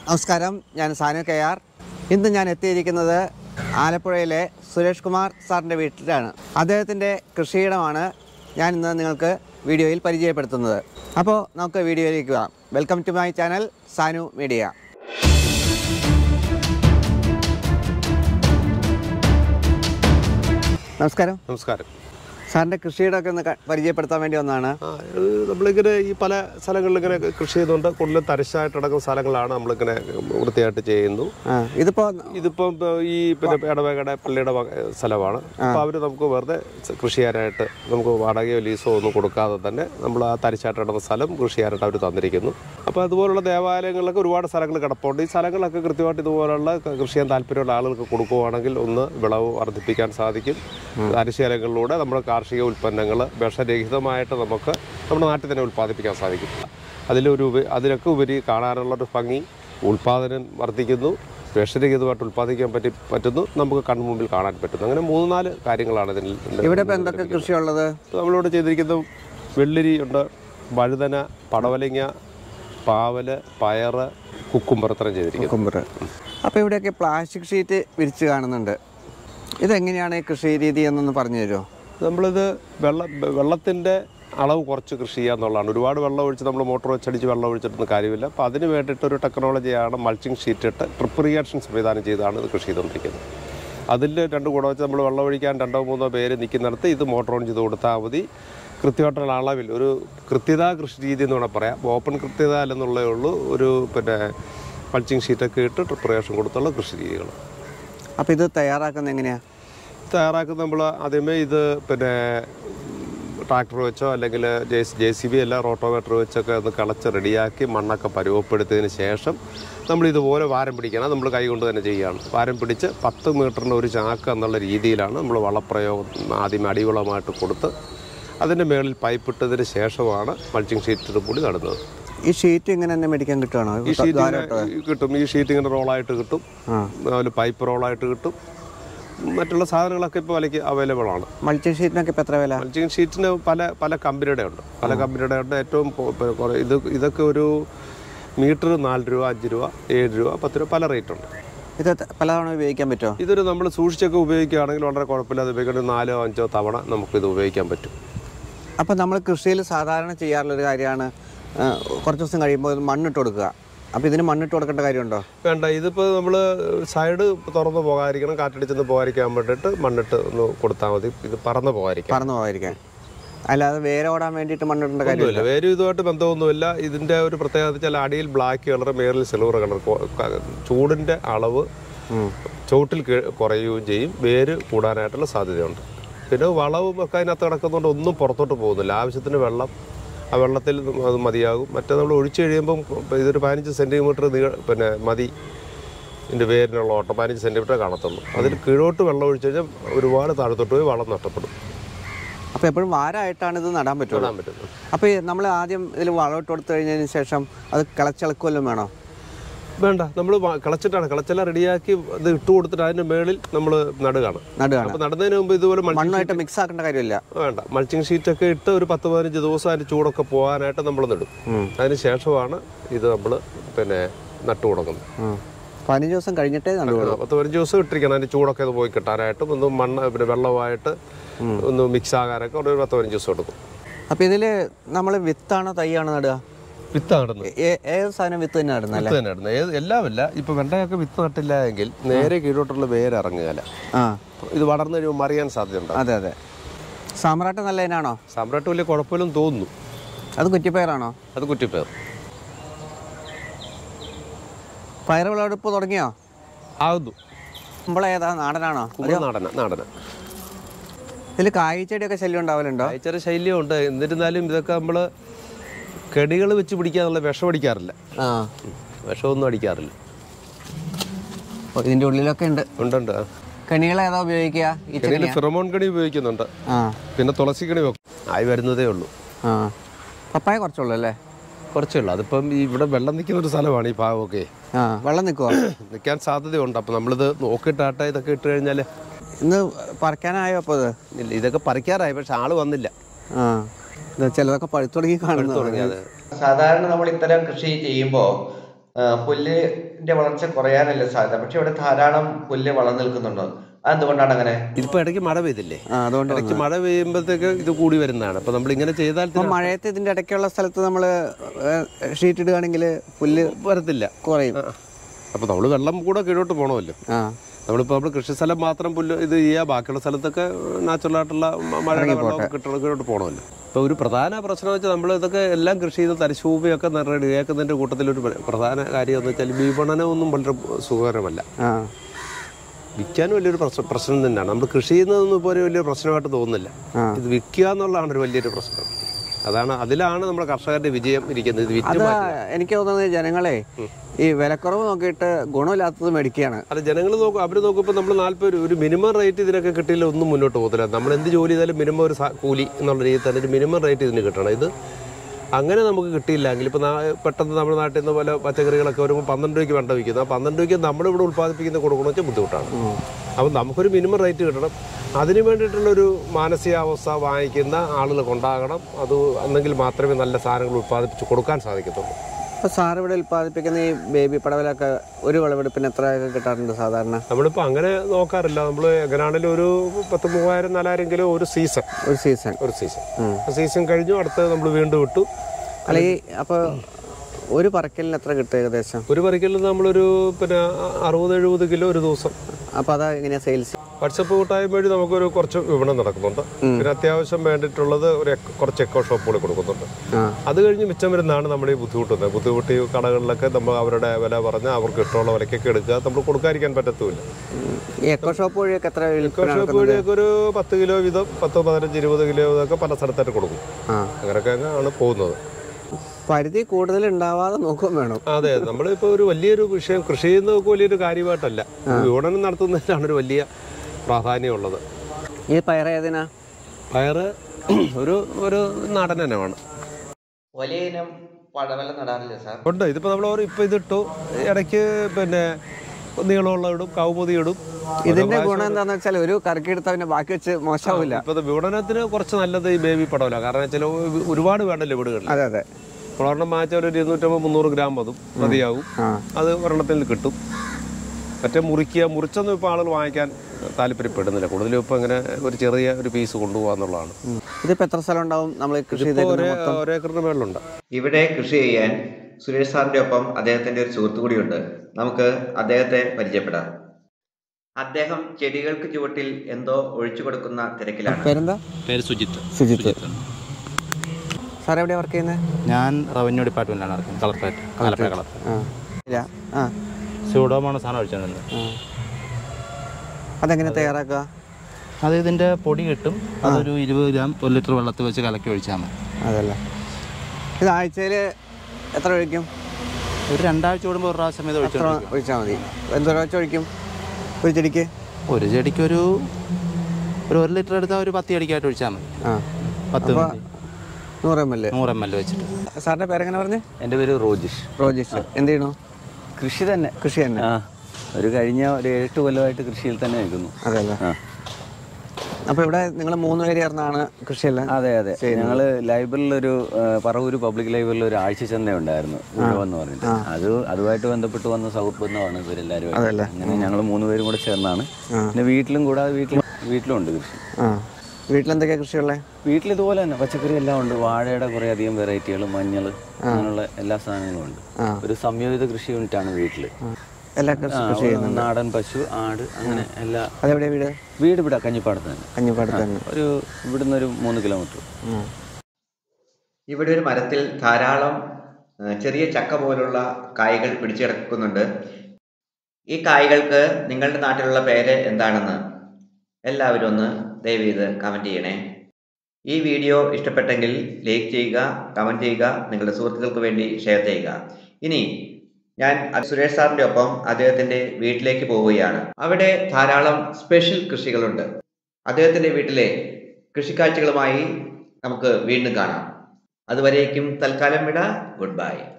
നമസ്കാരം ഞാൻ Sanu K R ഇന്ന് ഞാൻ എത്തിയിരിക്കുന്നത് ആലപ്പുഴയിലെ സുരേഷ് കുമാർ സാറിൻ്റെ വീട്ടിലാണ് അദ്ദേഹത്തിൻ്റെ കൃഷിയിടമാണ് ഞാൻ ഇന്ന് നിങ്ങൾക്ക് വീഡിയോയിൽ പരിചയപ്പെടുത്തുന്നത് അപ്പോൾ നമുക്ക് വീഡിയോയിലേക്ക് പോകാം welcome to my channel Sanu Media നമസ്കാരം നമസ്കാരം സാറിൻ്റെ കൃഷിയിടമൊക്കെ ഒന്ന് ക- പരിചയപ്പെടുത്താൻ വേണ്ടി വന്നതാണ് ആ ഇത് നമ്മളിങ്ങനെ ഈ പല സ്ഥലങ്ങളിൽ ഇങ്ങനെ കൃഷി ചെയ്യുന്നുണ്ട് കൂടുതലും തരിശായിട്ട് നടക്കുന്ന സ്ഥലങ്ങളാണ് നമ്മളിങ്ങനെ വൃത്തിയായിട്ട് ചെയ്യുന്നു ആ ഇതിപ്പോൾ ഇതിപ്പം ഇപ്പൊ ഈ പിന്നെ ഇടവകയുടെ പള്ളിയുടെ വക- സ്ഥലമാണ് അപ്പോൾ അവർ നമുക്ക് വെറുതെ സ- കൃഷി ചെയ്യാനായിട്ട് നമുക്ക് വാടകയോ ലീസോ ഒന്നും കൊടുക്കാതെ തന്നെ നമ്മൾ ആ തരിശായിട്ട് നടന്ന സ്ഥലം കൃഷി ചെയ്യാനായിട്ട് അവർ തന്നിരിക്കുന്നു അപ്പോൾ അതുപോലുള്ള ദേവാലയങ്ങളിലൊക്കെ ഒരുപാട് സ്ഥലങ്ങൾ കിടപ്പുണ്ട് ഈ സ്ഥലങ്ങളൊക്കെ കൃത്യമായിട്ട് ഇതുപോലുള്ള ക- കൃഷി ചെയ്യാൻ താല്പര്യമുള്ള ആളുകൾക്ക് കൊടുക്കുകയാണെങ്കിൽ ഒന്ന് വിളവ് വർദ്ധിപ്പിക്കാൻ സാധിക്കും തരിശീലകളിലൂടെ നമ്മുടെ കാർഷിക ഉൽപ്പന്നങ്ങൾ വിഷരഹിതമായിട്ട് നമുക്ക് നമ്മുടെ നാട്ടിൽ തന്നെ ഉൽപ്പാദിപ്പിക്കാൻ സാധിക്കും അതിലൊരു ഉപ- അതിലൊക്കെ ഉപരി കാണാനുള്ളൊരു ഭംഗി ഉൽപ്പാദനം വർദ്ധിക്കുന്നു വിഷരഹിതമായിട്ട് ഉൽപ്പാദിക്കാൻ പറ്റി പറ്റുന്നു നമുക്ക് കൺമുമ്പിൽ കാണാൻ പറ്റുന്നു അങ്ങനെ മൂന്ന് നാല് കാര്യങ്ങളാണ് ഇതിൽ ഇവിടെ ഇപ്പോൾ എന്തൊക്കെ കൃഷിയുള്ളത് നമ്മളിവിടെ ചെയ്തിരിക്കുന്ന വെള്ളരി ഉണ്ട് വഴുതന പടവലങ്ങ പാവല് പയറ് കുക്കുംബർ ഇത്രയും ചെയ്തിരിക്കുന്നു കുക്കുംബർ അപ്പോൾ ഇവിടെയൊക്കെ പ്ലാസ്റ്റിക് ഷീറ്റ് വിരിച്ച് കാണുന്നുണ്ട് ഇതെങ്ങനെയാണ് ഈ കൃഷി രീതി എന്നൊന്ന് പറഞ്ഞു തരുമോ നമ്മളിത് വെള്ള വെള്ളത്തിൻ്റെ അളവ് കുറച്ച് കൃഷി ചെയ്യുക എന്നുള്ളതാണ് ഒരുപാട് വെള്ളം ഒഴിച്ച് നമ്മൾ മോട്ടോർ വെച്ചടിച്ച് വെള്ളം ഒഴിച്ചിട്ടൊന്നും കാര്യമില്ല അപ്പോൾ അതിന് വേണ്ടിയിട്ട് ഒരു ടെക്നോളജിയാണ് മൾച്ചിങ് ഷീറ്റ് ഇട്ട് ട്രിപ്പ് ഇറിഗേഷൻ സംവിധാനം ചെയ്താണ് ഇത് കൃഷി ചെയ്തുകൊണ്ടിരിക്കുന്നത് അതിൽ രണ്ട് ഗുണം വെച്ചാൽ നമ്മൾ വെള്ളം ഒഴിക്കാൻ രണ്ടോ മൂന്നോ പേര് നിൽക്കുന്നിടത്ത് ഇത് മോട്ടോർ ഓൺ ചെയ്ത് കൊടുത്താൽ മതി കൃത്യമായിട്ടുള്ള അളവിൽ ഒരു കൃത്യത കൃഷി രീതി എന്ന് വേണം പറയാം ഓപ്പൺ കൃത്യത അല്ലെന്നുള്ളേ ഉള്ളൂ ഒരു പിന്നെ മൾച്ചിങ് ഷീറ്റൊക്കെ ഇട്ട് ട്രിപ്പ് ഇറിഗേഷൻ കൊടുത്തുള്ള കൃഷി രീതികൾ അപ്പോൾ ഇത് തയ്യാറാക്കുന്നത് എങ്ങനെയാണ് തയ്യാറാക്കുന്ന നമ്മൾ ആദ്യമേ ഇത് പിന്നെ ട്രാക്ടർ വെച്ചോ അല്ലെങ്കിൽ ജെ ജെ സി ബി അല്ല റോട്ടോവേറ്റർ വെച്ചൊക്കെ ഒന്ന് കളച്ച് റെഡിയാക്കി മണ്ണൊക്കെ പരുവപ്പെടുത്തിയതിന് ശേഷം നമ്മൾ ഇതുപോലെ വാരം പിടിക്കണം നമ്മൾ കൈ കൊണ്ട് തന്നെ ചെയ്യുകയാണ് വാരം പിടിച്ച് പത്ത് മീറ്ററിൻ്റെ ഒരു ചാക്ക് എന്നുള്ള രീതിയിലാണ് നമ്മൾ വളപ്രയോഗം ആദ്യം അടിവളമായിട്ട് കൊടുത്ത് അതിൻ്റെ മേളിൽ പൈപ്പ് ഇട്ടതിന് ശേഷമാണ് മൾച്ചിങ് ഷീറ്റ് കൂടി നടുന്നത് ഈ ഷീറ്റ് ഇങ്ങനെ തന്നെ മേടിക്കാൻ കിട്ടുവാണോ ഈ ഷീറ്റ് ഇങ്ങനെ കിട്ടും ഈ ഷീറ്റ് ഇങ്ങനെ റോളായിട്ട് കിട്ടും ആ അതുപോലെ പൈപ്പ് റോളായിട്ട് കിട്ടും മറ്റുള്ള സാധനങ്ങളൊക്കെ ഇപ്പോൾ വിലയ്ക്ക് അവൈലബിൾ ആണ് മൾച്ചിങ് ഷീറ്റിനൊക്കെ ഇപ്പോൾ എത്ര വില മൾച്ചിങ് ഷീറ്റിന് പല പല കമ്പനിയുടെ ഉണ്ട് പല കമ്പനിയുടെ ഉണ്ട് ഏറ്റവും കൊ- ഇപ്പൊ കുറേ ഇത് ഇതൊക്കെ ഒരു മീറ്റർ നാല് രൂപ അഞ്ച് രൂപ ഏഴ് രൂപ പത്ത് രൂപ പല റേറ്റ് ഉണ്ട് ഇത് എത്ര- പലതവണ ഉപയോഗിക്കാൻ പറ്റുമോ ഇതൊരു നമ്മൾ സൂക്ഷിച്ചൊക്കെ ഉപയോഗിക്കുകയാണെങ്കിൽ വളരെ കുഴപ്പമില്ലാതെ ഉപയോഗിക്കേണ്ട ഒരു നാലോ അഞ്ചോ തവണ നമുക്കിത് ഉപയോഗിക്കാൻ പറ്റും അപ്പോൾ നമ്മൾ കൃഷിയിൽ സാധാരണ ചെയ്യാറുള്ളൊരു കാര്യമാണ് ആ, കുറച്ച് ദിവസം കഴിയുമ്പോൾ ഇത് മണ്ണിട്ട് കൊടുക്കുക അപ്പോൾ ഇതിന് മണ്ണിട്ട് കൊടുക്കേണ്ട കാര്യമുണ്ടോ വേണ്ട ഇതിപ്പോൾ നമ്മൾ സൈഡ് തുറന്ന് പോകാതിരിക്കണം കാറ്റടിച്ചെന്ന് പോകാതിരിക്കാൻ വേണ്ടിയിട്ട് മണ്ണിട്ട് ഒന്ന് കൊടുത്താൽ മതി ഇത് പറന്ന് പോകാതിരിക്കാം പറന്നു പോകാതിരിക്കാൻ അല്ലാതെ വേറെ ഓടാൻ വേണ്ടിയിട്ട് മണ്ണിടേണ്ട കാര്യമില്ല ഒന്നുമില്ല വേറെ ഇതുമായിട്ട് ബന്ധമൊന്നുമില്ല ഇതിന്റെ ഒരു പ്രത്യേകത വെച്ചാൽ അടിയിൽ ബ്ലാക്ക് കളർ മേളിൽ സിൽവർ കളർ ചൂടിന്റെ അളവ് ചുവട്ടിൽ കീ- കുറയുകയും ചെയ്യും വേര് കൂടാനായിട്ടുള്ള സാധ്യതയുണ്ട് പിന്നെ വളവും ഒക്കെ അതിനകത്ത് കിടക്കുന്നതുകൊണ്ട് ഒന്നും പുറത്തോട്ട് പോകുന്നില്ല ആവശ്യത്തിന് വെള്ളം ആ വെള്ളത്തിൽ അത് മതിയാകും മറ്റേ നമ്മൾ ഒഴിച്ചു കഴിയുമ്പം ഇപ്പം ഇതൊരു പതിനഞ്ച് സെൻറ്റിമീറ്റർ നീ പിന്നെ മതി ഇതിൻ്റെ വേരിനുള്ള ഓട്ടം പതിനഞ്ച് സെൻറ്റിമീറ്റർ കാണത്തുള്ളൂ അതിൽ കീഴോട്ട് വെള്ളം ഒഴിച്ചു കഴിഞ്ഞാൽ ഒരുപാട് താഴത്തോട്ട് പോയി വളം നഷ്ടപ്പെടും അപ്പോൾ എപ്പോഴും വാരമായിട്ടാണ് ഇത് നടാൻ പറ്റുള്ളൂ ഇടാൻ പറ്റുന്നത് അപ്പോൾ നമ്മൾ ആദ്യം ഇതിൽ വളമിട്ട് കൊടുത്തു കഴിഞ്ഞതിന് ശേഷം അത് കിളച്ചിളക്കുമല്ലോ വേണോ വേണ്ട നമ്മൾ കളച്ചിട്ടാണ് കളച്ചെല്ലാം റെഡിയാക്കി ഇത് ഇട്ട് കൊടുത്തിട്ട് അതിന്റെ മേളിൽ നമ്മൾ നടുകയാണ് നടുകയാണ് അപ്പൊ നടുന്നതിന് മുമ്പ് ഇതുപോലെ മൾച്ചിങ് മണ്ണുമായിട്ട് മിക്സ് ആക്കേണ്ട കാര്യമില്ല വേണ്ട മൾച്ചിങ് ഷീറ്റ് ഒക്കെ ഇട്ട് ഒരു പത്ത് പതിനഞ്ച് ദിവസം അതിന്റെ ചൂടൊക്കെ പോകാനായിട്ട് നമ്മൾ നടും അതിന് ശേഷമാണ് ഇത് നമ്മൾ പിന്നെ നട്ടു കൊടുക്കുന്നത് ഉം. പതിനഞ്ച് ദിവസം കഴിഞ്ഞിട്ടേ നടുകയുള്ളൂ പത്ത് പതിനഞ്ച് ദിവസം ഇട്ടിരിക്കണം അതിന്റെ ചൂടൊക്കെ അത് പോയി കിട്ടാനായിട്ടും ഒന്ന് മണ്ണ് പിന്നെ വെള്ളമായിട്ട് ഒന്ന് മിക്സ് ആകാനൊക്കെ ഒരു പത്ത് പതിനഞ്ച് ദിവസം എടുക്കും അപ്പോൾ ഇതിൽ നമ്മൾ വിത്താണോ തൈയാണോ നടുക വിത്ത് നടുന്നത് ഏ- ഏത് സാധനം വിത്ത് തന്നെ നടുന്നല്ലേ വിത്ത് തന്നെ ഇടുന്നത് ഏത് എല്ലാമല്ല ഇപ്പൊ വെണ്ടയൊക്കെ വിത്ത് നട്ടില്ല എങ്കിൽ നേരെ കീഴോട്ടുള്ള വേര് ഇറങ്ങുകയല്ല ആ ഇത് വളർന്നു കഴിയുമ്പോൾ മറിയാൻ സാധ്യതയുണ്ട് അതെ അതെ സാമ്രാട്ട് നല്ല ഇനാണോ സാമ്രാട്ട് വലിയ കുഴപ്പമില്ലെന്ന് തോന്നുന്നു അത് കുറ്റിപ്പയറാണോ അത് കുറ്റിപ്പേർ പയർ വിളവെടുപ്പ് തുടങ്ങിയോ ആകുന്നു കുമ്പള ഏതാ നാടനാണോ കുമ്പള നാടന നാടന ഇതിൽ കായ്ച്ചെടിയൊക്കെ ശല്യം ഉണ്ടാവലുണ്ടോ അയച്ചൊരു ശൈല്യമുണ്ട് എന്നിരുന്നാലും ഇതൊക്കെ നമ്മൾ കെടികൾ വെച്ച് പിടിക്കാന്നുള്ള വിഷം അടിക്കാറില്ല ആ വിഷമൊന്നും അടിക്കാറില്ല ഓ, ഇതിന്റെ ഉള്ളിലൊക്കെ ഉണ്ട് ഉണ്ടുണ്ട് കെണികൾ ഏതാ ഉപയോഗിക്കുക ഈ കെണിയിൽ ചെടിയാ? ഫിറമോൺ കണി ഉപയോഗിക്കുന്നുണ്ട് ആ പിന്നെ തുളസി കണി വെക്കും ആയി വരുന്നതേ ഉള്ളൂ ആ പപ്പായ കുറച്ചുള്ളൂ അല്ലേ കുറച്ചേ ഉള്ളൂ അതിപ്പം ഈ ഇവിടെ വെള്ളം നിൽക്കുന്ന ഒരു സ്ഥലമാണ് ഈ ഭാഗമൊക്കെ ആ വെള്ളം നിൽക്കുമോ നിൽക്കാൻ സാധ്യതയുണ്ട് അപ്പം നമ്മളിത് നോക്കിയിട്ടാട്ടെ ഇതൊക്കെ ഇട്ട് കഴിഞ്ഞാൽ ഇന്ന് പറിക്കാനായോ അപ്പോൾ ഇത് ഇല്ല ഇതൊക്കെ പറിക്കാറായി പക്ഷെ ആള് വന്നില്ല ആ ഇത് ചിലതൊക്കെ പഴുത്തു തുടങ്ങി കാണുന്നു തുടങ്ങി അത് സാധാരണ നമ്മൾ ഇത്തരം കൃഷി ചെയ്യുമ്പോൾ ആ, പുല്ലിന്റെ വളർച്ച കുറയാനല്ല സാധ്യത പക്ഷെ ഇവിടെ ധാരാളം പുല്ല് വളർന്നു നിൽക്കുന്നുണ്ട് അതെന്തുകൊണ്ടാണ് അങ്ങനെ ഇതിപ്പോ ഇടയ്ക്ക് മഴ പെയ്തില്ലേ ആ, അതുകൊണ്ട് ഇടയ്ക്ക് മഴ പെയ്യുമ്പോഴത്തേക്ക് ഇത് കൂടി വരുന്നതാണ് അപ്പൊ നമ്മൾ ഇങ്ങനെ ചെയ്താൽ ഇപ്പൊ മഴയത്ത് ഇതിന്റെ ഇടയ്ക്കുള്ള സ്ഥലത്ത് നമ്മൾ ഷീറ്റ് ഇടുകയാണെങ്കിൽ പുല്ല് വരത്തില്ല കുറയും അപ്പൊ നമ്മൾ വെള്ളം കൂടെ കീഴോട്ട് പോകണമല്ലോ ആ നമ്മളിപ്പോൾ നമ്മൾ കൃഷി സ്ഥലം മാത്രം പുല്ല് ഇത് ചെയ്യുക ബാക്കിയുള്ള സ്ഥലത്തൊക്കെ നാച്ചുറൽ ആയിട്ടുള്ള മ- മഴയുടെ വെള്ളം കിട്ടണം കീഴോട്ട് പോകണമല്ലോ ഇപ്പോൾ ഒരു പ്രധാന പ്രശ്നം വെച്ചാൽ നമ്മൾ ഇതൊക്കെ എല്ലാം കൃഷി ചെയ്ത് തരിശൂപയൊക്കെ നിറയെ കേൾക്കുന്നതിൻ്റെ കൂട്ടത്തിലൊരു പ്ര- പ്രധാന കാര്യം എന്ന് വെച്ചാൽ വിപണനം ഒന്നും വളരെ സുഖകരമല്ല ആ വിൽക്കാനും വലിയൊരു പ്രശ്നം പ്രശ്നം തന്നെയാണ് നമ്മൾ കൃഷി ചെയ്യുന്നതൊന്നും ഇപ്പോൾ ഒരു വലിയൊരു പ്രശ്നമായിട്ട് തോന്നുന്നില്ല ഇത് വിൽക്കുക എന്നുള്ളതാണ് ഒരു വലിയൊരു പ്രശ്നം അതാണ് അതിലാണ് നമ്മുടെ കർഷകരുടെ വിജയം ഇരിക്കുന്നത് ഇത് വിറ്റ് അത് എനിക്ക് തോന്നുന്നത് ജനങ്ങളെ ഈ വിലക്കുറവ് നോക്കിയിട്ട് ഗുണമില്ലാത്തത് മേടിക്കുകയാണ് അല്ല ജനങ്ങൾ നോക്കും അവർ നോക്കുമ്പോൾ നമ്മൾ നാൽപ്പത് രൂപ ഒരു മിനിമം റേറ്റ് ഇതിനൊക്കെ കിട്ടിയില്ല ഒന്നും മുന്നോട്ട് പോകത്തില്ല നമ്മൾ എന്ത് ജോലി ചെയ്താലും മിനിമം ഒരു സ- കൂലി എന്നുള്ള രീതിയിൽ തന്നെ ഒരു മിനിമം റേറ്റ് ഇതിന് കിട്ടണം ഇത് അങ്ങനെ നമുക്ക് കിട്ടിയില്ലെങ്കിൽ ഇപ്പോൾ പെട്ടെന്ന് നമ്മുടെ നാട്ടിൽ നിന്ന് പോലെ പച്ചക്കറികളൊക്കെ വരുമ്പോൾ പന്ത്രണ്ട് രൂപയ്ക്ക് വേണ്ട വിൽക്കുന്നത് ആ പന്ത്രണ്ട് രൂപയ്ക്ക് നമ്മളിവിടെ ഉൽപ്പാദിപ്പിക്കുന്ന കൊടുക്കണമെന്ന് വെച്ചാൽ ബുദ്ധിമുട്ടാണ് അപ്പം നമുക്കൊരു മിനിമം റേറ്റ് കിട്ടണം അതിന് വേണ്ടിയിട്ടുള്ളൊരു മാനസികാവസ്ഥ വാങ്ങിക്കുന്ന ആളുകൾ ഉണ്ടാകണം അത് എന്നെങ്കിൽ മാത്രമേ നല്ല സാധനങ്ങൾ ഉൽപ്പാദിപ്പിച്ച് കൊടുക്കാൻ സാധിക്കത്തുള്ളൂ ഇപ്പൊ സാർ ഇവിടെ ഉൽപ്പാദിപ്പിക്കുന്ന ഈ ബേബി പടവലൊക്കെ ഒരു വിളവെടുപ്പിന് എത്രയൊക്കെ കിട്ടാറുണ്ട് സാധാരണ നമ്മളിപ്പോൾ അങ്ങനെ നോക്കാറില്ല നമ്മൾ എങ്ങനെയാണെങ്കിലും ഒരു പത്ത് മൂവായിരം നാലായിരം കിലോ ഒരു സീസൺ ഒരു സീസൺ ഒരു സീസൺ സീസൺ കഴിഞ്ഞു അടുത്ത് നമ്മൾ വീണ്ടും വിട്ടു അല്ല ഈ അപ്പോൾ ഒരു പറക്കലിന് എത്ര കിട്ടും ഏകദേശം ഒരു പറിക്കലിൽ നമ്മളൊരു പിന്നെ അറുപത് എഴുപത് കിലോ ഒരു ദിവസം അപ്പോൾ അതാ എങ്ങനെയാ സെയിൽസ് വാട്സപ്പ് കൂട്ടായ്മ വഴി നമുക്കൊരു കുറച്ച് വിപണനം നടക്കുന്നുണ്ട് പിന്നെ അത്യാവശ്യം വേണ്ടിയിട്ടുള്ളത് ഒരു എക്ക- കുറച്ച് എക്കോ ഷോപ്പുകൾ കൊടുക്കുന്നുണ്ട് ആ അത് കഴിഞ്ഞ് മിച്ചം വരുന്നതാണ് നമ്മൾ ഈ ബുദ്ധിമുട്ടുന്നത് ബുദ്ധിമുട്ട് ഈ കടകളിലൊക്കെ നമ്മൾ അവരുടെ വില പറഞ്ഞ് അവർക്ക് ഇഷ്ടമുള്ള വിലക്കൊക്കെ എടുക്കുക നമ്മൾ കൊടുക്കാതിരിക്കാൻ പറ്റത്തുമില്ല ഈ എക്കോ ഷോപ്പ് വഴിയൊക്കെ എത്ര എക്കോ വിൽപ്പന ഷോപ്പ് നടക്കുന്നത് വഴിയൊക്കെ ഒരു പത്ത് കിലോ വീതം പത്ത് പതിനഞ്ച് ഇരുപത് കിലോ ഇതൊക്കെ പല സ്ഥലത്തായിട്ട് കൊടുക്കും ആ അങ്ങനെയൊക്കെ ആണ് പോകുന്നത് പരിധി കൂടുതൽ ഉണ്ടാവാതെ നോക്കുകയും വേണം അതെ നമ്മളിപ്പോൾ ഒരു വലിയൊരു വിഷയം കൃഷി ചെയ്യുന്നതൊക്കെ വലിയൊരു കാര്യമായിട്ടല്ല വിപണനം നടത്തുന്നതിലാണ് ഒരു വലിയ പ്രാധാന്യമുള്ളത് ഈ പയർ ഏതിനാ പയറ് ഒരു ഒരു നാടൻ ഇനമാണ് വലിയ ഇനം പടവല നടാറില്ല സാർ ഉണ്ട് ഇതിപ്പോൾ നമ്മൾ ഇപ്പോൾ ഇതിട്ടു ഇടയ്ക്ക് പിന്നെ നീളമുള്ള ഇടും കൗമുദി ഇടും ഇതിന്റെ ഗുണം എന്താന്ന് വെച്ചാൽ ഒരു കറക്കി എടുത്താൽ പിന്നെ ബാക്കി വെച്ച് മോശമാവില്ല ഇപ്പോൾ വിപണനത്തിന് കുറച്ച് നല്ലത് ഈ ബേബി പടവല കാരണം വെച്ചാൽ ഒരുപാട് വേണ്ടല്ലോ വീടുകളിൽ അതെ അതെ ഒരെണ്ണം വാങ്ങിച്ചാൽ ഒരു ഇരുന്നൂറ്റമ്പത് മുന്നൂറ് ഗ്രാം മതും മതിയാവും ആ അത് ഒരെണ്ണത്തിൽ നിന്ന് കിട്ടും മറ്റേ മുറിക്കുക മുറിച്ചൊന്നും ഇപ്പോൾ ആളുകൾ വാങ്ങിക്കാൻ താല്പര്യപ്പെടുന്നില്ല കൂടുതലും ഇപ്പോൾ ഇങ്ങനെ ഒരു ചെറിയ ഒരു പീസ് കൊണ്ടുപോകാന്നുള്ളതാണ് ഇതിപ്പോ എത്ര സ്ഥലം ഉണ്ടാവും നമ്മൾ കൃഷി ഇപ്പോൾ ചെയ്തേക്കുന്നത് ഒരേ മൊത്തം ഒരേക്കറിന് മേളിലുണ്ട് ഇവിടെ കൃഷി ചെയ്യാൻ സുരേഷ് സാറിന്റെ ഒപ്പം അദ്ദേഹത്തിന്റെ ഒരു സുഹൃത്തു കൂടിയുണ്ട് നമുക്ക് അദ്ദേഹത്തെ പരിചയപ്പെടാം അദ്ദേഹം ചെടികൾക്ക് ചുവട്ടിൽ എന്തോ ഒഴിച്ചു കൊടുക്കുന്ന തിരക്കിലാണ് പേരെന്താ പേര് സുജിത്ത് സുജിത്ത് സാർ എവിടെയാ വർക്ക് ചെയ്യുന്നത് ഞാൻ റവന്യൂ ഡിപ്പാർട്ട്മെന്റിലാണ് നടക്കുന്നത് കളക്ടറേറ്റ് ആലപ്പുഴ കളക്ടർ ആ ഇല്ല ആ സ്യൂഡോമാണ് സാധനം ഒഴിച്ചിരുന്നത് ആ. അതെങ്ങനെ തയ്യാറാക്കുക അത് ഇതിന്റെ പൊടി കിട്ടും അതൊരു ഇരുപത് ഗ്രാം ഒരു ലിറ്റർ വെള്ളത്തിൽ വെച്ച് കലക്കി ഒഴിച്ചാൽ മതി അതല്ല ഇത് ആഴ്ചയിൽ എത്ര ഒഴിക്കും ഒരു രണ്ടാഴ്ച കൂടുമ്പോൾ ഒരു പ്രാവശ്യം ഇത് എത്ര ഒഴിച്ചു ഒഴിച്ചാൽ മതി എന്തോരം വെച്ച് ഒഴിക്കും ഒരു ചെടിക്ക് ഒരു ചെടിക്ക് ഒരു ഒരു ഒരു ലിറ്റർ എടുത്താൽ ഒരു പത്ത് ചെടിക്കായിട്ട് ഒഴിച്ചാൽ മതി ആ പത്ത് അപ്പോൾ മിനിറ്റ്. നൂറ് എം എൽ നൂറ് എം എൽ വെച്ചിട്ട് സാറിൻ്റെ പേരെങ്ങനെ പറഞ്ഞ് എൻ്റെ പേര് റോജിഷ് റോജിഷ് എന്ത് ചെയ്യണു കൃഷി തന്നെ കൃഷി തന്നെ ആ ഒരു കഴിഞ്ഞ ഒരു എട്ട് കൊല്ലമായിട്ട് കൃഷിയിൽ തന്നെ നിൽക്കുന്നു അതല്ലേ ആ അപ്പോൾ ഇവിടെ നിങ്ങൾ മൂന്ന് പേര് ചേർന്നാണ് കൃഷിയെല്ലാം അതെ അതെ ഞങ്ങൾ ലൈബ്രറിയിൽ ഒരു പറവൂര് പബ്ലിക് ലൈബ്രറിയിൽ ഒരു ആഴ്ച ചന്ത ഉണ്ടായിരുന്നു എന്ന് പറഞ്ഞിട്ട് അത് അതുമായിട്ട് ബന്ധപ്പെട്ട് വന്ന സൗഹൃദമാണ് ഇവരെല്ലാവരും അതല്ലേ? അങ്ങനെ ഞങ്ങൾ മൂന്ന് പേരും കൂടെ ചേർന്നാണ് പിന്നെ വീട്ടിലും കൂടാതെ വീട്ടിൽ വീട്ടിലും ഉണ്ട് കൃഷി ആ വീട്ടിലെന്തൊക്കെയാണ് കൃഷിയുള്ളത് വീട്ടിൽ ഇതുപോലെ തന്നെ പച്ചക്കറി എല്ലാം ഉണ്ട് വാഴയുടെ കുറേ അധികം വെറൈറ്റികൾ മഞ്ഞൾ അങ്ങനെയുള്ള എല്ലാ സാധനങ്ങളും ഉണ്ട് ആ. ഒരു സംയോജിത കൃഷി യൂണിറ്റാണ് വീട്ടിൽ എല്ലാ കൃഷി കൃഷി ചെയ്യുന്നുണ്ട് നാടൻ പശു ആട് അങ്ങനെ എല്ലാ അതെവിടെയാ വീട് വീട് ഇവിടെ കഞ്ഞിപ്പാടത്ത് തന്നെ കഞ്ഞിപ്പാടത്ത് തന്നെ ഒരു ഇവിടുന്ന് ഒരു മൂന്ന് കിലോമീറ്റർ ആ. ഇവിടെ ഒരു മരത്തിൽ ധാരാളം ആ, ചെറിയ ചക്ക പോലുള്ള കായ്കൾ പിടിച്ചു കിടക്കുന്നുണ്ട് ഈ കായ്കൾക്ക് നിങ്ങളുടെ നാട്ടിലുള്ള പേര് എന്താണെന്ന് എല്ലാവരും ഒന്ന് ദയവ് ചെയ്ത് കമൻറ്റ് ചെയ്യണേ ഈ വീഡിയോ ഇഷ്ടപ്പെട്ടെങ്കിൽ ലൈക്ക് ചെയ്യുക കമൻറ്റ് ചെയ്യുക നിങ്ങളുടെ സുഹൃത്തുക്കൾക്ക് വേണ്ടി ഷെയർ ചെയ്യുക ഇനി ഞാൻ അത് സുരേഷ് സാറിൻ്റെ ഒപ്പം അദ്ദേഹത്തിൻ്റെ വീട്ടിലേക്ക് പോവുകയാണ് അവിടെ ധാരാളം സ്പെഷ്യൽ കൃഷികളുണ്ട് അദ്ദേഹത്തിൻ്റെ വീട്ടിലെ കൃഷിക്കാഴ്ചകളുമായി നമുക്ക് വീണ്ടും കാണാം അതുവരേക്കും തൽക്കാലം വിട ഗുഡ് ബൈ